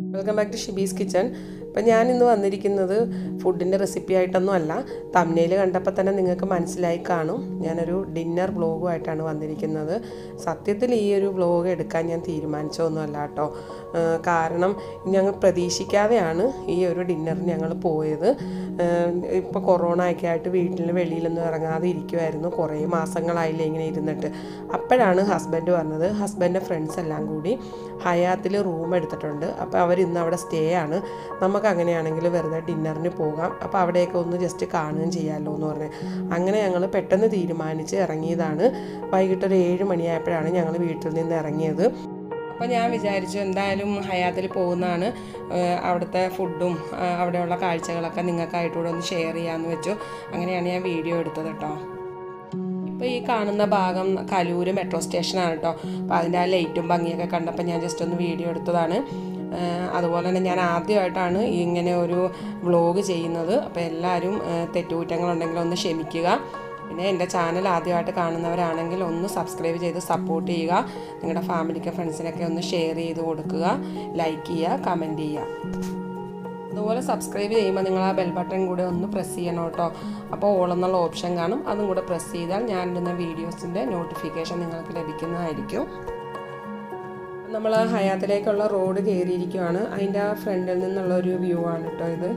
welcome back to Shibi's kitchen ഇപ്പം ഞാൻ ഇന്ന് വന്നിരിക്കുന്നത് ഫുഡിൻ്റെ റെസിപ്പി ആയിട്ടൊന്നും അല്ല തമ്നയിൽ കണ്ടപ്പോൾ തന്നെ നിങ്ങൾക്ക് മനസ്സിലായി കാണും ഞാനൊരു ഡിന്നർ വ്ളോഗുമായിട്ടാണ് വന്നിരിക്കുന്നത് സത്യത്തിൽ ഈ ഒരു വ്ളോഗ് എടുക്കാൻ ഞാൻ തീരുമാനിച്ചതൊന്നുമല്ല കേട്ടോ കാരണം ഞങ്ങൾ പ്രതീക്ഷിക്കാതെയാണ് ഈ ഒരു ഡിന്നറിന് ഞങ്ങൾ പോയത് ഇപ്പോൾ കൊറോണ ഒക്കെ ആയിട്ട് വീട്ടിൽ വെളിയിലൊന്നും ഇറങ്ങാതെ ഇരിക്കുമായിരുന്നു കുറേ മാസങ്ങളായില്ലേ ഇങ്ങനെ ഇരുന്നിട്ട് അപ്പോഴാണ് ഹസ്ബൻഡ് പറഞ്ഞത് ഹസ്ബൻഡിൻ്റെ ഫ്രണ്ട്സ് എല്ലാം കൂടി ഹയാത്തിൽ റൂം എടുത്തിട്ടുണ്ട് അപ്പോൾ അവർ ഇന്ന് അവിടെ സ്റ്റേ ആണ് നമുക്ക് അങ്ങനെയാണെങ്കിൽ വെറുതെ ഡിന്നറിന് പോകാം അപ്പോൾ അവിടെയൊക്കെ ഒന്ന് ജസ്റ്റ് കാണുകയും ചെയ്യാമല്ലോ എന്ന് പറഞ്ഞ് അങ്ങനെ ഞങ്ങൾ പെട്ടെന്ന് തീരുമാനിച്ച് ഇറങ്ങിയതാണ് വൈകിട്ട് ഒരു ഏഴ് മണിയായപ്പോഴാണ് ഞങ്ങൾ വീട്ടിൽ നിന്ന് ഇറങ്ങിയത് അപ്പോൾ ഞാൻ വിചാരിച്ചു എന്തായാലും ഹയാത്തിൽ പോകുന്നതാണ് അവിടുത്തെ ഫുഡും അവിടെയുള്ള കാഴ്ചകളൊക്കെ നിങ്ങൾക്കായിട്ടൂടെ ഒന്ന് ഷെയർ ചെയ്യാമെന്ന് വെച്ചു അങ്ങനെയാണ് ഞാൻ വീഡിയോ എടുത്തത് കേട്ടോ ഇപ്പോൾ ഈ കാണുന്ന ഭാഗം കലൂര് മെട്രോ സ്റ്റേഷനാണ് കേട്ടോ അപ്പോൾ അതിൻ്റെ ആ ലൈറ്റും ഭംഗിയൊക്കെ കണ്ടപ്പോൾ ഞാൻ ജസ്റ്റ് ഒന്ന് വീഡിയോ എടുത്തതാണ് അതുപോലെ തന്നെ ഞാൻ ആദ്യമായിട്ടാണ് ഇങ്ങനെ ഒരു വ്ളോഗ് ചെയ്യുന്നത് അപ്പോൾ എല്ലാവരും തെറ്റുകുറ്റങ്ങളുണ്ടെങ്കിൽ ഒന്ന് ക്ഷമിക്കുക പിന്നെ എൻ്റെ ചാനൽ ആദ്യമായിട്ട് കാണുന്നവരാണെങ്കിൽ ഒന്ന് സബ്സ്ക്രൈബ് ചെയ്ത് സപ്പോർട്ട് ചെയ്യുക നിങ്ങളുടെ ഫാമിലിക്ക് ഫ്രണ്ട്സിനൊക്കെ ഒന്ന് ഷെയർ ചെയ്ത് കൊടുക്കുക ലൈക്ക് ചെയ്യുക കമൻറ്റ് ചെയ്യുക അതുപോലെ സബ്സ്ക്രൈബ് ചെയ്യുമ്പോൾ നിങ്ങൾ ആ ബെൽ ബട്ടൺ കൂടെ ഒന്ന് പ്രസ് ചെയ്യണം കേട്ടോ അപ്പോൾ ഓൾ എന്നുള്ള ഓപ്ഷൻ കാണും അതും കൂടെ പ്രസ് ചെയ്താൽ ഞാൻ ഇടുന്ന വീഡിയോസിൻ്റെ നോട്ടിഫിക്കേഷൻ നിങ്ങൾക്ക് ലഭിക്കുന്നതായിരിക്കും നമ്മൾ ഹയാത്തിലേക്കുള്ള റോഡ് കയറിയിരിക്കുവാണ് അതിൻ്റെ ആ ഫ്രണ്ടിൽ നിന്നുള്ള ഒരു വ്യൂ ആണ് കേട്ടോ ഇത്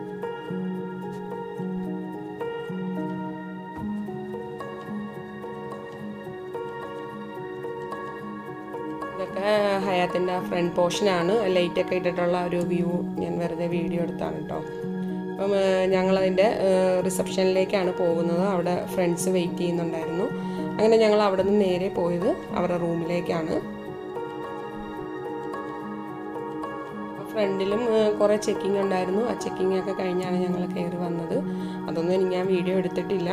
ഇതൊക്കെ ഹയാത്തിൻ്റെ ഫ്രണ്ട് പോർഷനാണ് ലൈറ്റൊക്കെ ഇട്ടിട്ടുള്ള ഒരു വ്യൂ ഞാൻ വെറുതെ വീഡിയോ എടുത്താണ് കേട്ടോ അപ്പം ഞങ്ങളതിൻ്റെ റിസപ്ഷനിലേക്കാണ് പോകുന്നത് അവിടെ ഫ്രണ്ട്സ് വെയിറ്റ് ചെയ്യുന്നുണ്ടായിരുന്നു അങ്ങനെ ഞങ്ങൾ അവിടെ നിന്ന് നേരെ പോയത് അവരുടെ റൂമിലേക്കാണ് ഫ്രണ്ടിലും കുറേ ചെക്കിംഗ് ഉണ്ടായിരുന്നു ആ ചെക്കിംഗ് ഒക്കെ കഴിഞ്ഞാണ് ഞങ്ങൾ കയറി വന്നത് അതൊന്നും എനിക്ക് ഞാൻ വീഡിയോ എടുത്തിട്ടില്ല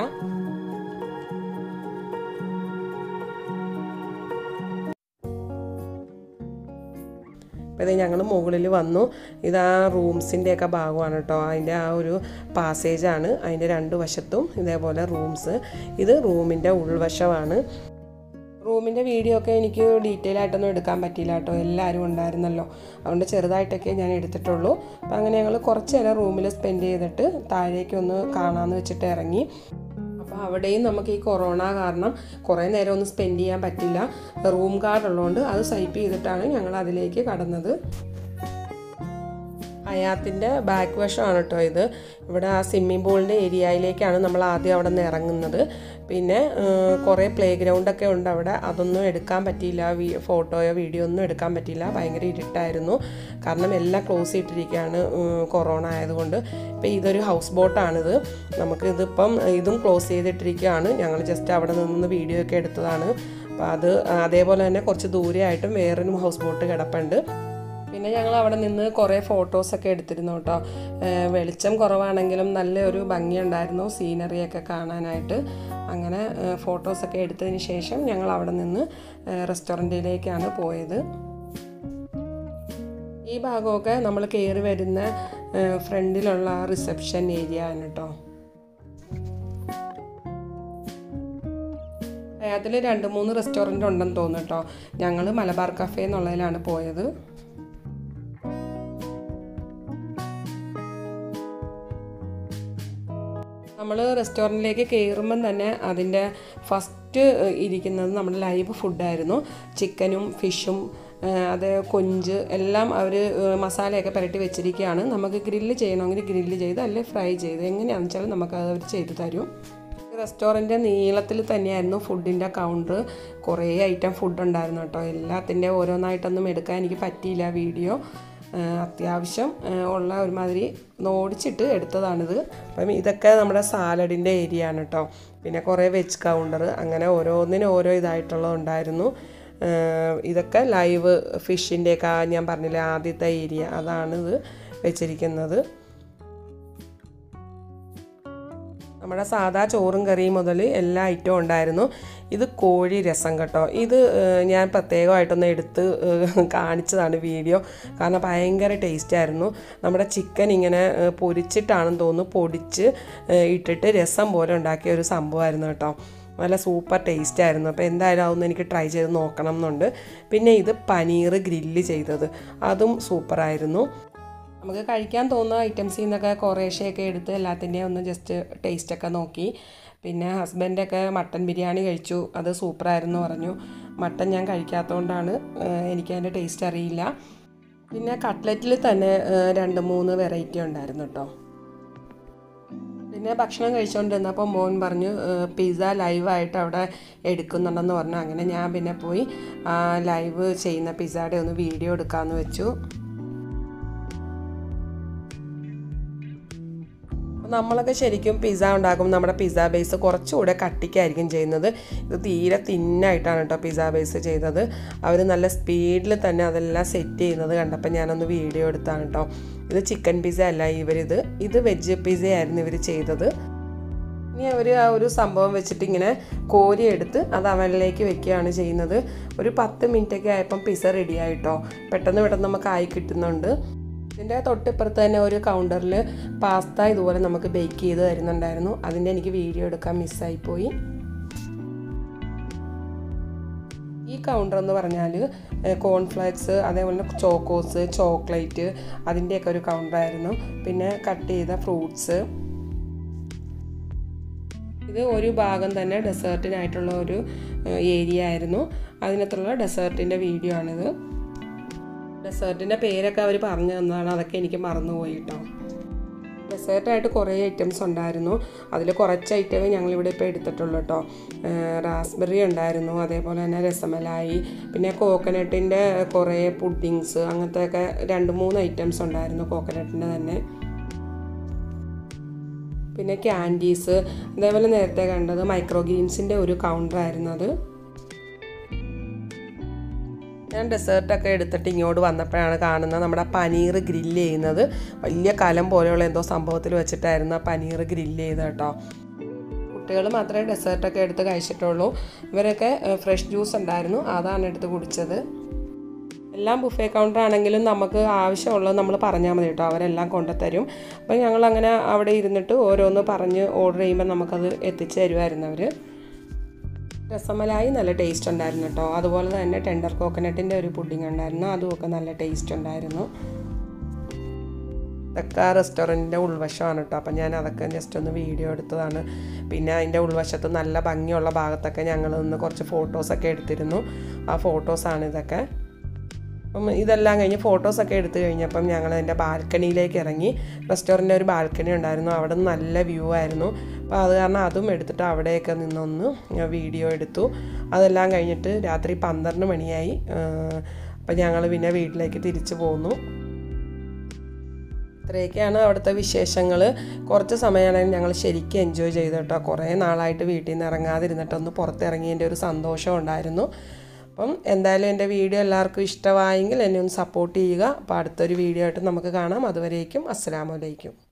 അപ്പോൾ ഇത് ഞങ്ങൾ മുകളിൽ വന്നു ഇത് ആ റൂംസിൻ്റെയൊക്കെ ഭാഗമാണ് കേട്ടോ അതിൻ്റെ ആ ഒരു പാസേജാണ് അതിൻ്റെ രണ്ട് വശത്തും ഇതേപോലെ റൂംസ് ഇത് റൂമിൻ്റെ ഉൾവശമാണ് റൂമിൻ്റെ വീഡിയോ ഒക്കെ എനിക്ക് ഡീറ്റെയിൽ ആയിട്ടൊന്നും എടുക്കാൻ പറ്റിയില്ല കേട്ടോ എല്ലാവരും ഉണ്ടായിരുന്നല്ലോ അതുകൊണ്ട് ചെറുതായിട്ടൊക്കെ ഞാൻ എടുത്തിട്ടുള്ളൂ അപ്പം അങ്ങനെ ഞങ്ങൾ കുറച്ച് നേരം റൂമിൽ സ്പെൻഡ് ചെയ്തിട്ട് താഴേക്കൊന്ന് കാണാമെന്ന് വെച്ചിട്ട് ഇറങ്ങി അപ്പോൾ അവിടെയും നമുക്ക് ഈ കൊറോണ കാരണം കുറേ നേരം ഒന്നും സ്പെൻഡ് ചെയ്യാൻ പറ്റില്ല റൂം കാർഡ് ഉള്ളതുകൊണ്ട് അത് സ്വൈപ്പ് ചെയ്തിട്ടാണ് ഞങ്ങൾ അതിലേക്ക് കടന്നത് ഹയാത്തിൻ്റെ ബാക്ക് വശമാണ് കേട്ടോ ഇത് ഇവിടെ ആ സ്വിമ്മിംഗ് പൂളിൻ്റെ ഏരിയയിലേക്കാണ് നമ്മൾ ആദ്യം അവിടെ നിന്ന് ഇറങ്ങുന്നത് പിന്നെ കുറേ പ്ലേ ഗ്രൗണ്ടൊക്കെ ഉണ്ട് അവിടെ അതൊന്നും എടുക്കാൻ പറ്റിയില്ല ഫോട്ടോയോ വീഡിയോ ഒന്നും എടുക്കാൻ പറ്റിയില്ല ഭയങ്കര ഇരുട്ടായിരുന്നു കാരണം എല്ലാം ക്ലോസ് ചെയ്തിട്ടിരിക്കുകയാണ് കൊറോണ ആയതുകൊണ്ട് ഇപ്പോൾ ഇതൊരു ഹൗസ് ബോട്ടാണിത് നമുക്ക് ഇതിപ്പം ഇതും ക്ലോസ് ചെയ്തിട്ടിരിക്കുകയാണ് ഞങ്ങൾ ജസ്റ്റ് അവിടെ നിന്ന് വീഡിയോ ഒക്കെ എടുത്തതാണ് അപ്പോൾ അത് അതേപോലെ തന്നെ കുറച്ച് ദൂരെയായിട്ടും വേറൊരു ഹൗസ് ബോട്ട് കിടപ്പുണ്ട് പിന്നെ ഞങ്ങൾ അവിടെ നിന്ന് കുറേ ഫോട്ടോസൊക്കെ എടുത്തിരുന്നു കേട്ടോ വെളിച്ചം കുറവാണെങ്കിലും നല്ലൊരു ഭംഗിയുണ്ടായിരുന്നു സീനറിയൊക്കെ കാണാനായിട്ട് അങ്ങനെ ഫോട്ടോസൊക്കെ എടുത്തതിന് ശേഷം ഞങ്ങൾ അവിടെ നിന്ന് റെസ്റ്റോറൻറ്റിലേക്കാണ് പോയത് ഈ ഭാഗമൊക്കെ നമ്മൾ കയറി വരുന്ന ഫ്രണ്ടിലുള്ള റിസപ്ഷൻ ഏരിയ ആണ് കേട്ടോ അതിൽ രണ്ട് മൂന്ന് റെസ്റ്റോറൻറ്റ് ഉണ്ടെന്ന് തോന്നുന്നു കേട്ടോ ഞങ്ങൾ മലബാർ കഫേ എന്നുള്ളതിലാണ് പോയത് നമ്മൾ റെസ്റ്റോറൻറ്റിലേക്ക് കയറുമ്പം തന്നെ അതിൻ്റെ ഫസ്റ്റ് ഇരിക്കുന്നത് നമ്മുടെ ലൈവ് ഫുഡായിരുന്നു ചിക്കനും ഫിഷും അത് കൊഞ്ച് എല്ലാം അവർ മസാലയൊക്കെ പുരട്ടി വെച്ചിരിക്കുകയാണ് നമുക്ക് ഗ്രില്ല് ചെയ്യണമെങ്കിൽ ഗ്രില്ല് ചെയ്ത് അല്ലെങ്കിൽ ഫ്രൈ ചെയ്ത് എങ്ങനെയാണെന്ന് വെച്ചാൽ നമുക്കത് അവർ ചെയ്തു തരും റെസ്റ്റോറൻറ്റ് നീളത്തിൽ തന്നെയായിരുന്നു ഫുഡിൻ്റെ കൗണ്ടർ കുറേ ഐറ്റം ഫുഡ് ഉണ്ടായിരുന്നു കേട്ടോ എല്ലാത്തിൻ്റെ ഓരോന്നായിട്ടൊന്നും എടുക്കാൻ എനിക്ക് പറ്റിയില്ല വീഡിയോ അത്യാവശ്യം ഉള്ള ഒരുമാതിരി നോടിച്ചിട്ട് എടുത്തതാണിത് അപ്പം ഇതൊക്കെ നമ്മുടെ സാലഡിൻ്റെ ഏരിയ ആണ് കേട്ടോ പിന്നെ കുറേ വെജ് കൗണ്ടർ അങ്ങനെ ഓരോന്നിനും ഓരോ ഇതായിട്ടുള്ളത് ഉണ്ടായിരുന്നു ഇതൊക്കെ ലൈവ് ഫിഷിൻ്റെയൊക്കെ ഞാൻ പറഞ്ഞില്ലേ ആദ്യത്തെ ഏരിയ അതാണിത് വെച്ചിരിക്കുന്നത് നമ്മുടെ സാധാ ചോറും കറിയും മുതൽ എല്ലാ ഐറ്റവും ഉണ്ടായിരുന്നു ഇത് കോഴി രസം കേട്ടോ ഇത് ഞാൻ പ്രത്യേകമായിട്ടൊന്ന് എടുത്ത് കാണിച്ചതാണ് വീഡിയോ കാരണം ഭയങ്കര ടേസ്റ്റ് ആയിരുന്നു നമ്മുടെ ചിക്കൻ ഇങ്ങനെ പൊരിച്ചിട്ടാണെന്ന് തോന്നുന്നു പൊടിച്ച് ഇട്ടിട്ട് രസം പോലെ ഉണ്ടാക്കിയ ഒരു സംഭവമായിരുന്നു കേട്ടോ നല്ല സൂപ്പർ ടേസ്റ്റ് ആയിരുന്നു അപ്പോൾ എന്തായാലും അതൊന്ന് എനിക്ക് ട്രൈ ചെയ്ത് നോക്കണം എന്നുണ്ട് പിന്നെ ഇത് പനീർ ഗ്രില്ല് ചെയ്തത് അതും സൂപ്പറായിരുന്നു നമുക്ക് കഴിക്കാൻ തോന്നുന്ന ഐറ്റംസിൽ നിന്നൊക്കെ കുറേശ്ശെയൊക്കെ എടുത്ത് എല്ലാത്തിൻ്റെയും ഒന്ന് ജസ്റ്റ് ടേസ്റ്റൊക്കെ നോക്കി പിന്നെ ഹസ്ബൻഡൊക്കെ മട്ടൻ ബിരിയാണി കഴിച്ചു അത് സൂപ്പറായിരുന്നു പറഞ്ഞു മട്ടൻ ഞാൻ കഴിക്കാത്തതുകൊണ്ടാണ് എനിക്ക് അതിൻ്റെ ടേസ്റ്റ് അറിയില്ല പിന്നെ കട്ട്ലറ്റിൽ തന്നെ ഏഹ്, രണ്ട് മൂന്ന് വെറൈറ്റി ഉണ്ടായിരുന്നു കേട്ടോ പിന്നെ ഭക്ഷണം കഴിച്ചുകൊണ്ടിരുന്നപ്പോൾ മോൻ പറഞ്ഞു പിസ്സ ലൈവായിട്ട് അവിടെ എടുക്കുന്നുണ്ടെന്ന് പറഞ്ഞു അങ്ങനെ ഞാൻ പിന്നെ പോയി ആ ലൈവ് ചെയ്യുന്ന പിസ്സയുടെ ഒന്ന് വീഡിയോ എടുക്കാമെന്ന് വെച്ചു നമ്മളൊക്കെ ശരിക്കും പിസ്സ ഉണ്ടാക്കുമ്പോൾ നമ്മുടെ പിസ്സ ബേസ് കുറച്ചുകൂടെ കട്ടിക്കായിരിക്കും ചെയ്യുന്നത് ഇത് തീരെ തിന്നായിട്ടാണ് കേട്ടോ പിസ്സ ബേസ് ചെയ്തത് അവർ നല്ല സ്പീഡിൽ തന്നെ അതെല്ലാം സെറ്റ് ചെയ്യുന്നത് കണ്ടപ്പോൾ ഞാനൊന്ന് വീഡിയോ എടുത്താണ് കേട്ടോ ഇത് ചിക്കൻ പിസ്സ അല്ല ഇവരിത് ഇത് വെജ് പിസ്സ ആയിരുന്നു ഇവർ ചെയ്തത് ഇനി അവർ ആ ഒരു സംഭവം വെച്ചിട്ട് ഇങ്ങനെ കോരിയെടുത്ത് അത് അവനിലേക്ക് വെക്കുകയാണ് ചെയ്യുന്നത് ഒരു പത്ത് മിനിറ്റൊക്കെ ആയപ്പം പിസ്സ റെഡി ആയിട്ടോ പെട്ടെന്ന് പെട്ടെന്ന് നമുക്ക് ആയി കിട്ടുന്നുണ്ട് ഇതിൻ്റെ തൊട്ടിപ്പുറത്ത് തന്നെ ഒരു കൗണ്ടറിൽ പാസ്ത ഇതുപോലെ നമുക്ക് ബേക്ക് ചെയ്ത് തരുന്നുണ്ടായിരുന്നു അതിൻ്റെ എനിക്ക് വീഡിയോ എടുക്കാൻ മിസ്സായിപ്പോയി ഈ കൗണ്ടർ എന്ന് പറഞ്ഞാൽ കോൺഫ്ലേക്സ് അതേപോലെ ചോക്കോസ് ചോക്ലേറ്റ് അതിൻ്റെയൊക്കെ ഒരു കൗണ്ടറായിരുന്നു പിന്നെ കട്ട് ചെയ്ത ഫ്രൂട്ട്സ് ഇത് ഒരു ഭാഗം തന്നെ ഡെസേർട്ടിനായിട്ടുള്ള ഒരു ഏരിയ ആയിരുന്നു അതിനകത്തുള്ള ഡെസേർട്ടിൻ്റെ വീഡിയോ ആണിത് ഡെസേർട്ടിൻ്റെ പേരൊക്കെ അവർ പറഞ്ഞു തന്നതാണ് അതൊക്കെ എനിക്ക് മറന്നുപോയി കേട്ടോ ഡെസേർട്ടായിട്ട് കുറേ ഐറ്റംസ് ഉണ്ടായിരുന്നു അതിൽ കുറച്ച് ഐറ്റമേ ഞങ്ങളിവിടെ ഇപ്പോൾ എടുത്തിട്ടുള്ളൂ കേട്ടോ റാസ്ബെറി ഉണ്ടായിരുന്നു അതേപോലെ തന്നെ രസമലായി പിന്നെ കോക്കനട്ടിൻ്റെ കുറേ പുഡിങ്സ് അങ്ങനത്തെയൊക്കെ രണ്ട് മൂന്ന് ഐറ്റംസ് ഉണ്ടായിരുന്നു കോക്കനട്ടിൻ്റെ തന്നെ പിന്നെ ക്യാൻഡീസ് അതേപോലെ നേരത്തെ കണ്ടത് മൈക്രോ ഗ്രീൻസിൻ്റെ ഒരു കൗണ്ടറായിരുന്നു അത് ഞാൻ ഡെസേർട്ടൊക്കെ എടുത്തിട്ട് ഇങ്ങോട്ട് വന്നപ്പോഴാണ് കാണുന്നത് നമ്മുടെ പനീർ ഗ്രില്ല് ചെയ്യുന്നത് വലിയ കലം പോലെയുള്ള എന്തോ സംഭവത്തിൽ വെച്ചിട്ടായിരുന്നു ആ പനീർ ഗ്രില്ല് ചെയ്തത് കേട്ടോ കുട്ടികൾ മാത്രമേ ഡെസേർട്ടൊക്കെ എടുത്ത് കഴിച്ചിട്ടുള്ളൂ ഇവരൊക്കെ ഫ്രഷ് ജ്യൂസ് ഉണ്ടായിരുന്നു അതാണ് എടുത്ത് കുടിച്ചത് എല്ലാം ബുഫേ കൗണ്ടർ ആണെങ്കിലും നമുക്ക് ആവശ്യമുള്ളത് നമ്മൾ പറഞ്ഞാൽ മതി കേട്ടോ അവരെല്ലാം കൊണ്ടുതരും അപ്പോൾ ഞങ്ങൾ അങ്ങനെ അവിടെ ഇരുന്നിട്ട് ഓരോന്ന് പറഞ്ഞ് ഓർഡർ ചെയ്യുമ്പോൾ നമുക്കത് എത്തിച്ചു തരുമായിരുന്നു അവർ രസമലായി നല്ല ടേസ്റ്റ് ഉണ്ടായിരുന്നു കേട്ടോ അതുപോലെ തന്നെ ടെൻഡർ കോക്കനട്ടിൻ്റെ ഒരു പുഡിംഗ് ഉണ്ടായിരുന്നു അതുമൊക്കെ നല്ല ടേസ്റ്റ് ഉണ്ടായിരുന്നു ഇതൊക്കെ ആ റെസ്റ്റോറൻറ്റിൻ്റെ ഉൾവശമാണ് കേട്ടോ അപ്പം ഞാൻ അതൊക്കെ ജസ്റ്റ് ഒന്ന് വീഡിയോ എടുത്തതാണ് പിന്നെ അതിൻ്റെ ഉൾവശത്ത് നല്ല ഭംഗിയുള്ള ഭാഗത്തൊക്കെ ഞങ്ങൾ നിന്ന് കുറച്ച് ഫോട്ടോസൊക്കെ എടുത്തിരുന്നു ആ ഫോട്ടോസാണ് ഇതൊക്കെ അപ്പം ഇതെല്ലാം കഴിഞ്ഞ് ഫോട്ടോസൊക്കെ എടുത്തു കഴിഞ്ഞപ്പം ഞങ്ങൾ അതിൻ്റെ ബാൽക്കണിയിലേക്ക് ഇറങ്ങി റെസ്റ്റോറൻറ്റിൻ്റെ ഒരു ബാൽക്കണി ഉണ്ടായിരുന്നു അവിടെ നിന്ന് നല്ല വ്യൂ ആയിരുന്നു അപ്പോൾ അത് കാരണം അതും എടുത്തിട്ട് അവിടെയൊക്കെ നിന്നൊന്ന് വീഡിയോ എടുത്തു അതെല്ലാം കഴിഞ്ഞിട്ട് രാത്രി പന്ത്രണ്ട് മണിയായി അപ്പം ഞങ്ങൾ പിന്നെ വീട്ടിലേക്ക് തിരിച്ചു പോന്നു ഇത്രയൊക്കെയാണ് അവിടുത്തെ വിശേഷങ്ങൾ കുറച്ച് സമയമാണെങ്കിൽ ഞങ്ങൾ ശരിക്കും എൻജോയ് ചെയ്തു കേട്ടോ കുറേ നാളായിട്ട് വീട്ടിൽ നിന്ന് ഇറങ്ങാതിരുന്നിട്ടൊന്ന് പുറത്തിറങ്ങിയതിൻ്റെ ഒരു സന്തോഷം ഉണ്ടായിരുന്നു അപ്പം എന്തായാലും എൻ്റെ വീഡിയോ എല്ലാവർക്കും ഇഷ്ടമായെങ്കിൽ എന്നെ ഒന്ന് സപ്പോർട്ട് ചെയ്യുക അപ്പോൾ അടുത്തൊരു വീഡിയോ ആയിട്ട് നമുക്ക് കാണാം അതുവരേക്കും അസ്സലാമലൈക്കും